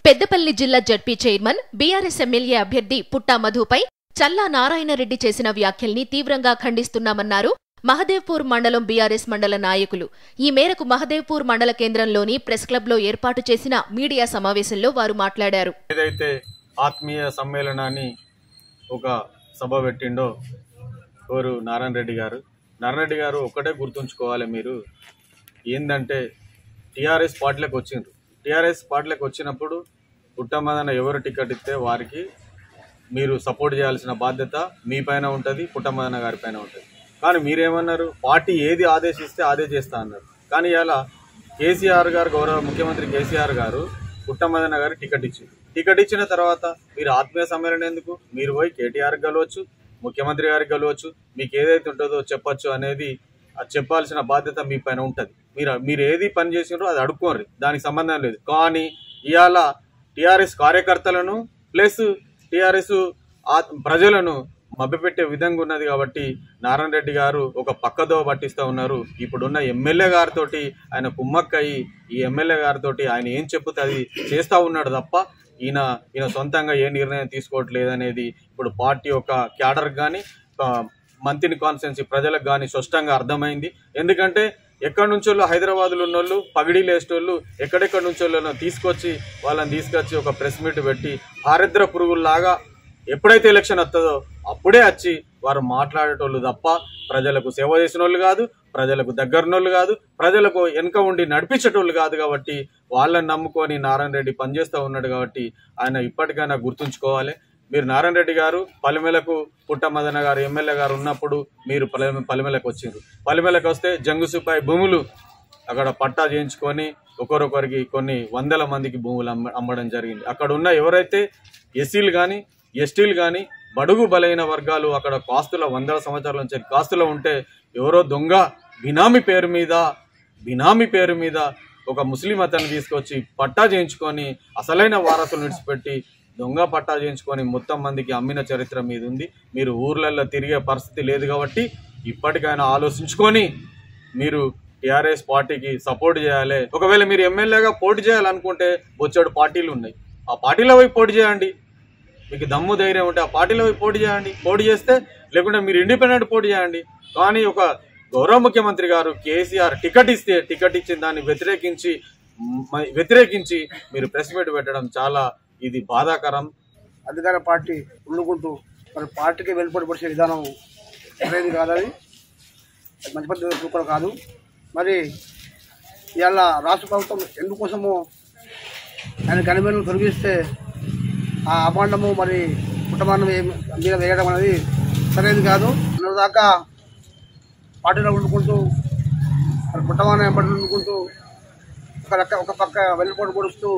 పెద్దపల్లి జిల్లా ZP chairman BRS MLA అభ్యర్థి పుట్టా మధుపై చల్లా నారాయణరెడ్డి చేసిన వ్యాఖ్యల్ని తీవ్రంగా ఖండిస్తున్నామన్నారు మహదేవ్పూర్ మండలం బీఆర్ఎస్ మండల నాయకులు ఈ మేరకు మహదేవ్పూర్ మండల కేంద్రంలోని ప్రెస్ క్లబ్లో ఏర్పాటు చేసిన మీడియా సమావేశంలో వారు మాట్లాడారు ఏదైతే ఆత్మీయ సమ్మేళనాన్ని ఒక సభ పెట్టిండో ఎవరు నారాయణ రెడ్డి గారు నారాయణ రెడ్డి గారు ఒక్కటే గుర్తుంచుకోవాలి మీరు ఏందంటే టీఆర్ఎస్ పార్టీలకు వచ్చిండ్రు టీఆర్ఎస్ పార్టీలకు వచ్చినప్పుడు పుట్టమదన ఎవరు టికెట్ ఇస్తే వారికి మీరు సపోర్ట్ చేయాల్సిన బాధ్యత మీ పైన ఉంటుంది పుట్టమదన గారి పైన ఉంటుంది కానీ మీరేమన్నారు పార్టీ ఏది ఆదేశిస్తే అదే చేస్తా అన్నారు కానీ ఇలా కేసీఆర్ గారు గౌరవ ముఖ్యమంత్రి కేసీఆర్ గారు పుట్టమదన గారు టికెట్ ఇచ్చింది టికెట్ ఇచ్చిన తర్వాత మీరు ఆత్మీయ సమ్మేళనం ఎందుకు మీరు పోయి కేటీఆర్ కలవచ్చు ముఖ్యమంత్రి గారికి కలవచ్చు మీకు ఏదైతే ఉంటుందో చెప్పొచ్చు అనేది అది చెప్పాల్సిన బాధ్యత మీ పైన ఉంటుంది మీరు మీరు ఏది పని చేసినారో అది అడుక్కోండి దానికి సంబంధం లేదు కానీ ఇవాళ టీఆర్ఎస్ కార్యకర్తలను ప్లస్ టీఆర్ఎస్ ప్రజలను మభ్యపెట్టే విధంగా ఉన్నది కాబట్టి నారాయణ రెడ్డి గారు ఒక పక్కదో పట్టిస్తూ ఉన్నారు ఇప్పుడున్న ఎమ్మెల్యే గారితో ఆయన కుమ్మక్కయి ఈ ఎమ్మెల్యే గారితో ఆయన ఏం చెప్పుతే అది చేస్తూ ఉన్నాడు తప్ప ఈయన ఈయన సొంతంగా ఏ నిర్ణయం తీసుకోవట్లేదు అనేది ఇప్పుడు పార్టీ యొక్క క్యాడర్ కానీ మంత్రిని కాన్స్టెన్సీ ప్రజలకు కానీ స్పష్టంగా అర్థమైంది ఎందుకంటే ఎక్కడి నుంచో హైదరాబాద్లో ఉన్నోళ్ళు పగిడీలు వేసేటోళ్ళు ఎక్కడెక్కడి నుంచో తీసుకొచ్చి వాళ్ళని తీసుకొచ్చి ఒక ప్రెస్ మీట్ పెట్టి హారిద్ర పురుగుల్లాగా ఎప్పుడైతే ఎలక్షన్ వస్తుందో అప్పుడే వచ్చి వారు మాట్లాడేటోళ్ళు తప్ప ప్రజలకు సేవ చేసిన వాళ్ళు కాదు ప్రజలకు దగ్గరనోళ్ళు కాదు ప్రజలకు వెనుక ఉండి నడిపించేటోళ్ళు కాదు కాబట్టి వాళ్ళని నమ్ముకొని నారాయణ రెడ్డి పనిచేస్తూ ఉన్నాడు కాబట్టి ఆయన ఇప్పటికైనా గుర్తుంచుకోవాలి మీరు నారాయణ రెడ్డి గారు పలిమెలకు పుట్టమదన గారు ఎమ్మెల్యే గారు ఉన్నప్పుడు మీరు పలిమె పలిమెలకు వచ్చిండ్రు పలిమెలకు వస్తే జంగుసుపై భూములు అక్కడ పట్టా చేయించుకొని ఒకరొకరికి కొన్ని వందల మందికి భూములు అమ్మ అమ్మడం జరిగింది అక్కడ ఉన్న ఎవరైతే ఎస్సీలు కానీ ఎస్టీలు కానీ బడుగు బలైన వర్గాలు అక్కడ కాస్తుల వందల సంవత్సరాల నుంచి కాస్తులో ఉంటే ఎవరో దొంగ బినామీ పేరు మీద బినామీ పేరు మీద ఒక ముస్లిం అతన్ని తీసుకొచ్చి పట్టా చేయించుకొని అసలైన వారసులు విడిచిపెట్టి దొంగ పట్టా చేయించుకొని మొత్తం మందికి అమ్మిన చరిత్ర మీద ఉంది మీరు ఊర్లలో తిరిగే పరిస్థితి లేదు కాబట్టి ఇప్పటికైనా ఆలోచించుకొని మీరు టీఆర్ఎస్ పార్టీకి సపోర్ట్ చేయాలి ఒకవేళ మీరు ఎమ్మెల్యేగా పోటీ చేయాలనుకుంటే బొచ్చాడు పార్టీలు ఉన్నాయి ఆ పార్టీలో పోయి పోటీ చేయండి మీకు దమ్ము ధైర్యం ఉంటే ఆ పార్టీలో పోయి పోటీ చేయండి పోటీ చేస్తే లేకుంటే మీరు ఇండిపెండెంట్ పోటీ చేయండి కానీ ఒక గౌరవ ముఖ్యమంత్రి గారు కేసీఆర్ టికెట్ ఇస్తే టికెట్ ఇచ్చిన దాన్ని వ్యతిరేకించి మ- వ్యతిరేకించి మీరు ప్రెస్ మీట్ పెట్టడం చాలా ఇది బాధాకరం అధికార పార్టీ ఉండుకుంటూ మరి పార్టీకి వెలుపడిపడిచే విధానం సరైనది కాదని అది మంచి పద్ధతి కూడా కాదు మరి ఇవాళ రాష్ట్ర ప్రభుత్వం ఎందుకోసమో ఆయన గణమేలను తొలగిస్తే ఆ అభాండము మరి కుటుంబాన్ని మీద వేయడం అనేది సరైనది కాదు దాకా పార్టీలో ఉండుకుంటూ మరి కుటుంబాన్ని వెంబడి ఉండుకుంటూ ఒక రక ఒక పక్క వెలుపడి పొడుస్తూ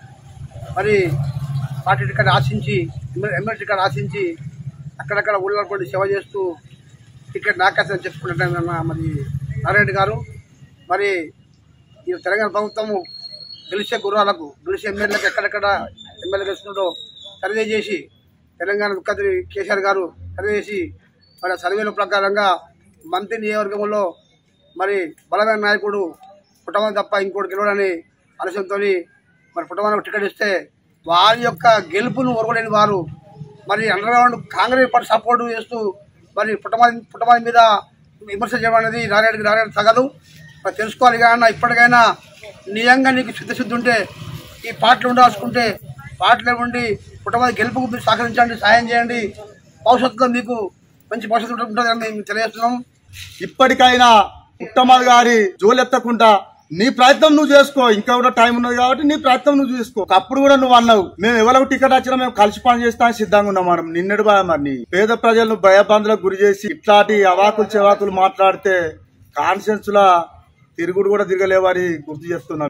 మరి పార్టీ టికెట్ ఆశించి ఎమ్మెల్యే ఎమ్మెల్యే టికెట్ ఆశించి అక్కడక్కడ ఊళ్ళో పడి సేవ చేస్తూ టికెట్ నాకేస్తని చెప్పుకున్నట్టు మరి నారాయణ గారు మరి ఈ తెలంగాణ ప్రభుత్వము గెలిచే గుర్రాలకు గెలిచే ఎమ్మెల్యేలకు ఎక్కడెక్కడ ఎమ్మెల్యే గెలుస్తుండో సర్వే చేసి తెలంగాణ ముఖ్యమంత్రి కేసీఆర్ గారు సర్వే చేసి మరి ఆ సర్వేల ప్రకారంగా మంత్రి నియోజకవర్గంలో మరి బలమైన నాయకుడు పుట్టమని తప్ప ఇంకోటి గెలవడని ఆలోచనతో మరి పుట్టమని టికెట్ ఇస్తే వారి యొక్క గెలుపును ఓర్వలేని వారు మరి underground Congress party support చేస్తూ మరి పుట్టమని పుట్టమని మీద విమర్శ చేయడం అనేది నారాయణ నారాయణ తగదు మరి తెలుసుకోవాలి కానీ ఇప్పటికైనా నిజంగా నీకు సిద్ధశుద్ధి ఉంటే ఈ పార్టీలు ఉండాల్సుకుంటే పార్టీలో ఉండి పుట్టమని గెలుపుకు మీరు సహకరించండి సాయం చేయండి భవిష్యత్తులో మీకు మంచి భవిష్యత్తు ఉంటుందని మేము తెలియజేస్తున్నాం ఇప్పటికైనా ఉత్తమల్ గారి జోలెత్తకుండా నీ ప్రయత్నం నువ్వు చేసుకో ఇంకా కూడా టైం ఉన్నది కాబట్టి నీ ప్రయత్నం నువ్వు చేసుకో అప్పుడు కూడా నువ్వు అన్నావు మేము ఎవరికి టికెట్ వచ్చినా మేము కలిసి పని చేస్తానికి సిద్ధంగా ఉన్నాం మనం నిన్నటి భయ మరి పేద ప్రజలను భయబందులకు గురి చేసి ఇట్లాంటి అవాకులు చెవాకులు మాట్లాడితే కాన్షియన్స్ లా తిరుగుడు కూడా తిరగలేవని గుర్తు చేస్తున్నాం